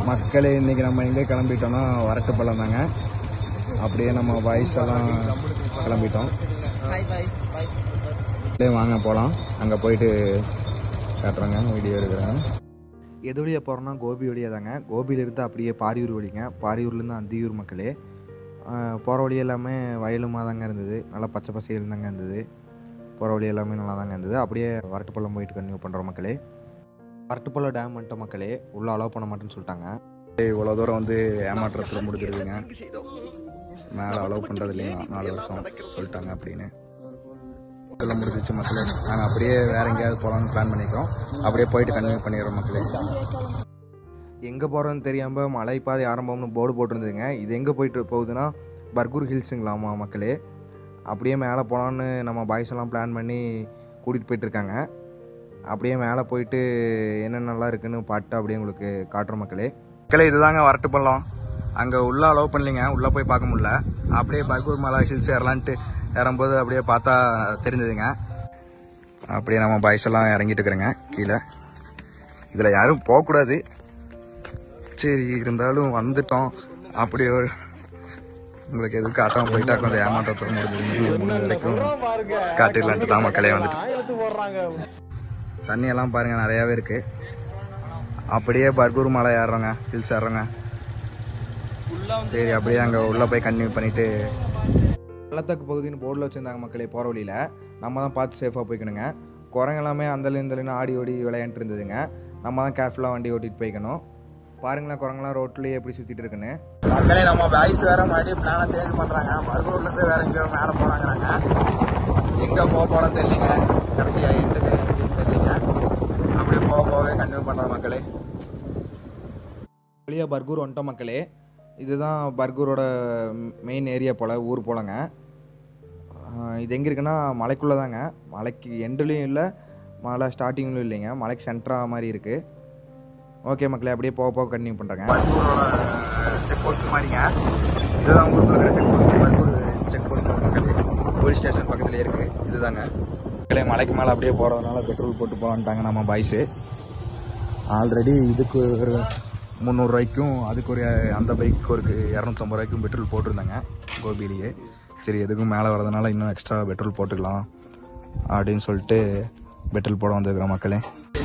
மக்களே இன்னைக்கு நம்ம எங்கே கிளம்பிட்டோம்னா வரட்டுப்பள்ளம் தாங்க அப்படியே நம்ம பாய்ஸ் எல்லாம் கிளம்பிட்டோம் அப்படியே வாங்க போகலாம் அங்கே போயிட்டு காட்டுறேங்க வீடியோ எடுக்கிறேன் எது வழியாக போகிறோன்னா கோபி வழியாக தாங்க கோபியிலேருந்து அப்படியே பாரியூர் வழிங்க பாரியூர்லேருந்து அந்தியூர் மக்களே போகிற வழி எல்லாமே வயலுமாக தாங்க இருந்தது நல்லா பச்சை பசையில் தாங்க இருந்தது போகிற வழி எல்லாமே நல்லா தாங்க இருந்தது அப்படியே வரட்டுப்பள்ளம் போயிட்டு கன்டினியூ பண்ணுறோம் மக்களே வரட்டுப்பள்ளம் டேம் வந்துட்ட மக்களே உள்ளே அலோவ் பண்ண மாட்டேன்னு சொல்லிட்டாங்க இவ்வளோ தூரம் வந்து ஏமாற்றத்தில் முடிஞ்சிருக்குங்க மேலே அலோவ் பண்ணுறது இல்லையா நாலு வருஷம் சொல்லிட்டாங்க அப்படின்னு இதெல்லாம் முடிஞ்சிச்சு மக்களே நாங்கள் அப்படியே வேற எங்கேயாவது போகலான்னு பிளான் பண்ணிக்கிறோம் அப்படியே போயிட்டு கன்டினியூ பண்ணிடுறோம் மக்களே எங்கே போகிறோன்னு தெரியாமல் மலைப்பாதை ஆரம்பம்னு போர்டு போட்டிருந்ததுங்க இது எங்கே போயிட்டு போகுதுன்னா பர்கூர் ஹில்ஸுங்களாமா மக்களே அப்படியே மேலே போகலான்னு நம்ம பாய்ஸ் எல்லாம் பிளான் பண்ணி கூட்டிகிட்டு போயிட்டுருக்காங்க அப்படியே மேலே போயிட்டு என்னென்னலாம் இருக்குன்னு பாட்டு அப்படியே உங்களுக்கு காட்டுறோம் மக்களே மக்களே இதுதாங்க வரட்டு பள்ளம் அங்கே உள்ளே அலோவ் பண்ணலிங்க உள்ளே போய் பார்க்க முடியல அப்படியே பர்கூர் மலை ஹில்ஸ் ஏறலான்ட்டு ஏறும்போது அப்படியே பார்த்தா தெரிஞ்சதுங்க அப்படியே நம்ம பாய்ஸ் எல்லாம் இறங்கிட்டு இருக்கிறேங்க கீழே இதில் யாரும் போகக்கூடாது சரி இருந்தாலும் வந்துட்டோம் அப்படியே ஒரு- உங்களுக்கு எதுவும் காட்டாமல் போயிட்டா கொஞ்சம் ஏமாற்றத்தோட முடிஞ்சது முடிஞ்ச வரைக்கும் காட்டிடலான்ட்டு தான் மக்களே வந்துட்டு தண்ணி எல்லாம் பாருங்க நிறையாவே இருக்கு அப்படியே பர்கூர் மலை ஏறுறோங்க ஹில்ஸ் ஏறுறோங்க சரி அப்படியே அங்கே உள்ளே போய் கன்டினியூ பண்ணிட்டு பள்ளத்தாக்கு பகுதின்னு போர்டில் வச்சுருந்தாங்க மக்களே போகிற வழியில் நம்ம தான் பார்த்து சேஃபாக போய்க்கணுங்க குரங்கு எல்லாமே அந்தல இந்தலன்னு ஆடி ஓடி விளையாண்டு இருந்ததுங்க நம்ம தான் கேர்ஃபுல்லாக வண்டி ஓட்டிட்டு போய்க்கணும் பாருங்களேன் குரங்கெல்லாம் ரோட்லேயே எப்படி சுற்றிட்டு இருக்குன்னு மக்களே நம்ம பாய்ஸ் வேற மறுபடியும் பிளானை சேஞ்ச் பண்ணுறாங்க பர்கூர்லேருந்து வேற எங்கேயோ மேலே போனாங்கிறாங்க எங்கே போக போகிறோம் தெரியலங்க கடைசியாக எண்டுக்கு எங்கேயும் தெரியலங்க அப்படியே போக போகவே கண்டினியூ பண்ணுறோம் மக்களே வழியாக பர்கூர் வந்துட்டோம் மக்களே இதுதான் பர்கூரோட மெயின் ஏரியா போல் ஊர் போலங்க ஆஹ் இது எங்கே இருக்குன்னா மலைக்குள்ளே தாங்க மலைக்கு எண்டுலேயும் இல்லை மலை ஸ்டார்டிங்லையும் இல்லைங்க மலைக்கு சென்டரா மாதிரி இருக்குது ஓகே மக்களே அப்படியே போக போக கண்டினியூ பண்ணுறேங்க பர்கூரோட செக் போஸ்ட் மாதிரிங்க இதுதான் ஊருக்கு இருக்கிற check post Bargur check post மக்களே போலீஸ் ஸ்டேஷன் பக்கத்துலேயே இருக்குது இதுதாங்க மக்களே மலைக்கு மேலே அப்படியே போகிறதுனால பெட்ரோல் போட்டு போகலான்ட்டாங்க நம்ம பாய்ஸு ஆல்ரெடி இதுக்கு ஒரு முந்நூறுரூவாய்க்கும் அதுக்கு ஒரு அந்த பைக்கு ஒரு இரநூத்தம்பது ரூபாய்க்கும் பெட்ரோல் போட்டிருந்தாங்க கோபிலேயே சரி எதுக்கும் மேலே வரதுனால இன்னும் எக்ஸ்ட்ரா பெட்ரோல் போட்டுக்கலாம் அப்படின்னு சொல்லிட்டு பெட்ரோல் போட வந்துருக்குறோம் மக்களே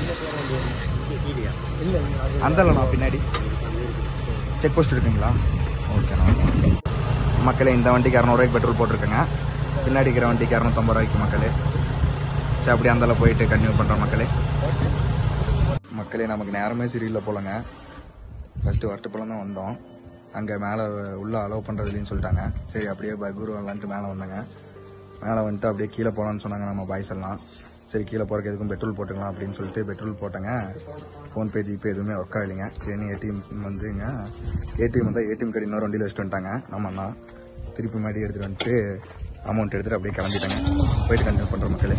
அந்தலண்ணா பின்னாடி செக் போஸ்ட் இருக்குங்களா ஓகேண்ணா மக்களே இந்த வண்டிக்கு இரநூறுவாய்க்கு பெட்ரோல் போட்டிருக்கேங்க பின்னாடி இருக்கிற வண்டிக்கு இரநூத்தம்பது ரூபாய்க்கு மக்களே சரி அப்படியே அந்தால போயிட்டு கன்டினியூ பண்ணுறோம் மக்களே மக்களே நமக்கு நேரமே சரியில்லை போலங்க ஃபஸ்ட்டு வரட்டுப்பழம் தான் வந்தோம் அங்கே மேலே உள்ளே அலோவ் பண்ணுறதுலன்னு சொல்லிட்டாங்க சரி அப்படியே பர்கூர் வரலான்ட்டு மேலே வந்தாங்க மேலே வந்துட்டு அப்படியே கீழே போகலான்னு சொன்னாங்க நம்ம பாய்ஸ் எல்லாம் சரி கீழே போகிறக்கு எதுக்கும் பெட்ரோல் போட்டுக்கலாம் அப்படின்னு சொல்லிட்டு பெட்ரோல் போட்டேங்க ஃபோன்பே ஜிபே எதுவுமே ஒர்க் ஆகலைங்க சரி ஏடிஎம் வந்துங்க ஏடிஎம் வந்தால் ஏடிஎம் கார்டு இன்னொரு வண்டியில் வச்சுட்டு வந்துட்டாங்க நம்ம அண்ணா திருப்பி மாடி எடுத்துகிட்டு வந்துட்டு அமௌண்ட் எடுத்துகிட்டு அப்படியே கிளம்பிட்டாங்க போயிட்டு கண்டினியூ பண்ணுற மக்களே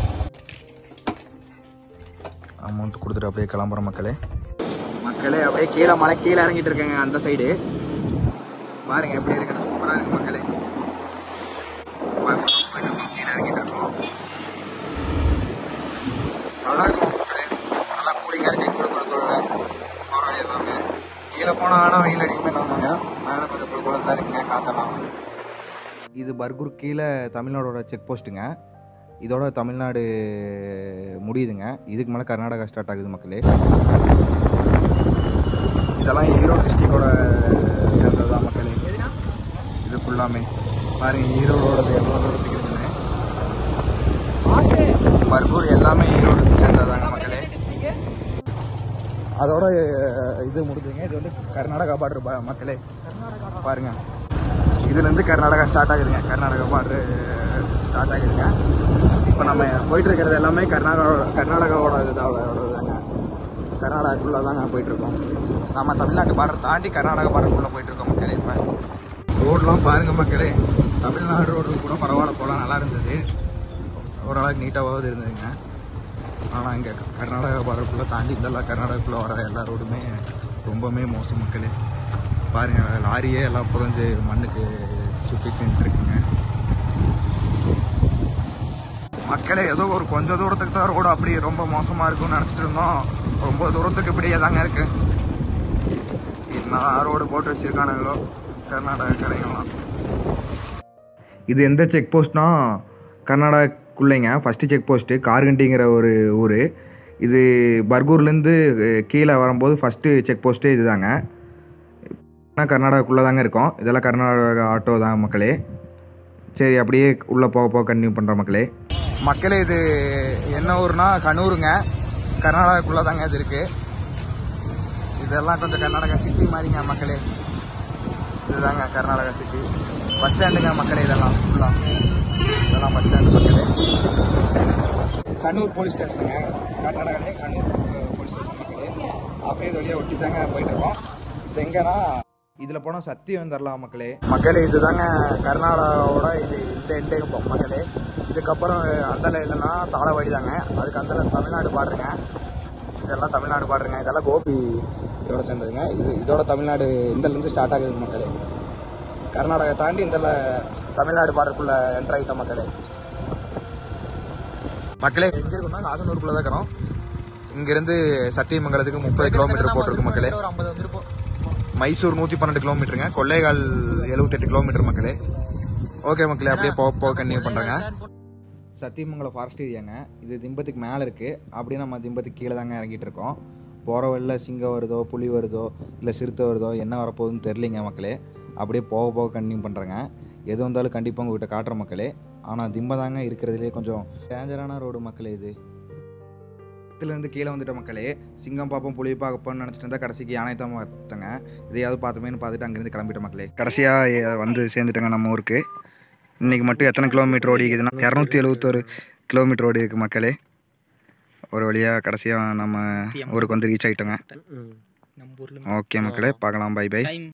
அமௌண்ட் கொடுத்துட்டு அப்படியே கிளம்புற மக்களே மக்களே அப்படியே கீழே மலை கீழே இறங்கிட்டு இருக்கேங்க அந்த சைடு பாருங்க எப்படி இருக்கு சூப்பரா இருக்கு மக்களே போயிட்டு இருக்கோம், கீழே இறங்கிட்டு இருக்கோம் நல்லா இருக்கும் மக்களே நல்லா கூலிங்கா இருக்கு குடு குடு குடுல போற வழி எல்லாமே கீழே போனா ஆனா வெயில் அடிக்குமே நாமாங்க மேலே கொஞ்சம் குடு குடு தான் இருக்குங்க காத்தெல்லாம் இது பர்கூர் கீழே தமிழ்நாடோட செக் போஸ்ட்டுங்க இதோட தமிழ்நாடு முடியுதுங்க இதுக்கு மேலே கர்நாடகா ஸ்டார்ட் ஆகுது மக்களே இதெல்லாம் ஈரோடு டிஸ்ட்ரிக்டோட சேர்ந்தது தான் மக்களே இது ஃபுல்லாமே பாருங்க ஈரோடோடது எவ்வளோ தூரத்துக்கு இருக்குன்னு பர்கூர் எல்லாமே ஈரோடு சேர்ந்ததாங்க மக்களே அதோட அஹ், இது முடிஞ்சுங்க இது வந்து கர்நாடகா பார்டர் மக்களே பாருங்க இதுல இருந்து கர்நாடகா ஸ்டார்ட் ஆகுதுங்க கர்நாடகா பார்டர் ஸ்டார்ட் ஆகுதுங்க இப்போ நம்ம போயிட்டு இருக்கிறது எல்லாமே கர்நாடகா கர்நாடகாவோட இதாங்க கர்நாடகாக்குள்ளே தாங்க போயிட்டு இருக்கோம் நம்ம தமிழ்நாட்டு பார்டர் தாண்டி கர்நாடகா பார்டருக்குள்ளே போயிட்டு இருக்கோம் மக்களே இப்போ ரோடெலாம் பாருங்க மக்களே தமிழ்நாடு ரோடு கூட பரவாயில்ல போகலாம் நல்லா இருந்தது ஓரளவுக்கு நீட்டாவது இருந்ததுங்க ஆனால் இங்கே கர்நாடகா பார்டருக்குள்ளே தாண்டி இதெல்லாம் கர்நாடகாக்குள்ளே வர எல்லா ரோடுமே ரொம்பவுமே மோசம் மக்களே பாருங்க லாரியே எல்லாம் புதஞ்சு மண்ணுக்கு சுற்றிட்டு இருக்குங்க மக்களே ஏதோ ஒரு கொஞ்ச தூரத்துக்கு தான் ரோடு அப்படி ரொம்ப மோசமா இருக்கும்னு நினைச்சிட்டு இருந்தோம் ரொம்ப தூரத்துக்கு இப்படியே தாங்க இருக்கு நான் ரோடு போட்டு வச்சிருக்கானுங்களோ கர்நாடகா கரைங்களாம் இது எந்த செக் போஸ்ட்னா கர்நாடகாக்குள்ளேங்க ஃபஸ்ட்டு செக் போஸ்ட்டு கார்கண்டிங்கிற ஒரு ஊர் இது பர்கூர்லேருந்து கீழே வரும்போது ஃபஸ்ட்டு செக் போஸ்ட்டே இதுதாங்க ஆனால் கர்நாடகாக்குள்ளே தாங்க இருக்கோம் இதெல்லாம் கர்நாடகா ஆட்டோ தான் மக்களே சரி அப்படியே உள்ளே போக போக கன்டினியூ பண்ணுற மக்களே மக்களே இது என்ன ஊர்னா கண்ணூருங்க கர்நாடகாக்குள்ளே தாங்க இது இருக்குது இதெல்லாம் கொஞ்சம் கர்நாடகா சிட்டி மாதிரிங்க மக்களே இதுதாங்க கர்நாடகா சிட்டி பஸ் ஸ்டாண்டுங்க மக்களே இதெல்லாம் ஃபுல்லாக இதெல்லாம் பஸ் ஸ்டாண்டு மக்களே கண்ணூர் போலீஸ் ஸ்டேஷனுங்க கர்நாடகாலே கண்ணூர் போலீஸ் ஸ்டேஷன் மக்களே அப்படியே இது வழியாக ஒட்டி தாங்க போயிட்டு இருக்கோம் இது எங்கன்னா இதில் போனால் சத்தியம் தரலாம் மக்களே மக்களே இதுதாங்க கர்நாடகாவோட இது இந்த எண்டே மக்களே இதுக்கப்புறம் அந்தல இல்லைன்னா தாளவாடி தாங்க அதுக்கு அந்தல தமிழ்நாடு பாடுறேங்க இதெல்லாம் தமிழ்நாடு பாடுறேங்க இதெல்லாம் கோபி இதோட சேர்ந்ததுங்க இது இதோட தமிழ்நாடு இந்தலேருந்து ஸ்டார்ட் ஆகுது மக்களே கர்நாடகா தாண்டி இந்தல தமிழ்நாடு பாடுறதுக்குள்ள என்ட்ரு ஆகிட்ட மக்களே மக்களே எங்கே இருக்குன்னா நாகனூருக்குள்ள தான் இருக்கிறோம் இங்கிருந்து சத்தியமங்கலத்துக்கு முப்பது கிலோமீட்டர் போட்டிருக்கு மக்களே மைசூர் நூற்றி பன்னெண்டு கிலோமீட்டருங்க கொள்ளைகால் எழுபத்தெட்டு கிலோமீட்டர் மக்களே ஓகே மக்களே அப்படியே போக போக கன்டினியூ பண்ணுறேங்க சத்தியமங்கலம் ஃபாரஸ்ட் ஏரியாங்க இது திம்பத்துக்கு மேலே இருக்குது அப்படியே நம்ம திம்பத்துக்கு கீழே தாங்க இறங்கிட்டு இருக்கோம் போகிற வழியில் சிங்கம் வருதோ புலி வருதோ இல்லை சிறுத்தை வருதோ என்ன வரப்போகுதுன்னு தெரிலிங்க மக்களே அப்படியே போக போக கன்டினியூ பண்ணுறேங்க எது வந்தாலும் கண்டிப்பாக உங்கள்கிட்ட காட்டுற மக்களே ஆனால் திம்ப தாங்க இருக்கிறதுலே கொஞ்சம் டேஞ்சரான ரோடு மக்களே இது இதுலேருந்து கீழே வந்துட்ட மக்களே சிங்கம் பார்ப்போம் புலி பார்ப்போம்னு நினச்சிட்டு இருந்தால் கடைசிக்கு யானை தான் பார்த்தங்க இதையாவது பார்த்தோமேன்னு பார்த்துட்டு அங்கேருந்து கிளம்பிட்ட மக்களே கடைசியாக வந்து சேர்ந்துட்டேங்க நம்ம ஊருக்கு இன்றைக்கி மட்டும் எத்தனை கிலோமீட்டர் ஓடி இருக்குதுன்னா இரநூத்தி எழுபத்தொரு கிலோமீட்டர் ஓடி இருக்குது மக்களே ஒரு வழியாக கடைசியாக நம்ம ஊருக்கு வந்து ரீச் ஆகிட்டோங்க ஓகே மக்களே பார்க்கலாம் பை பை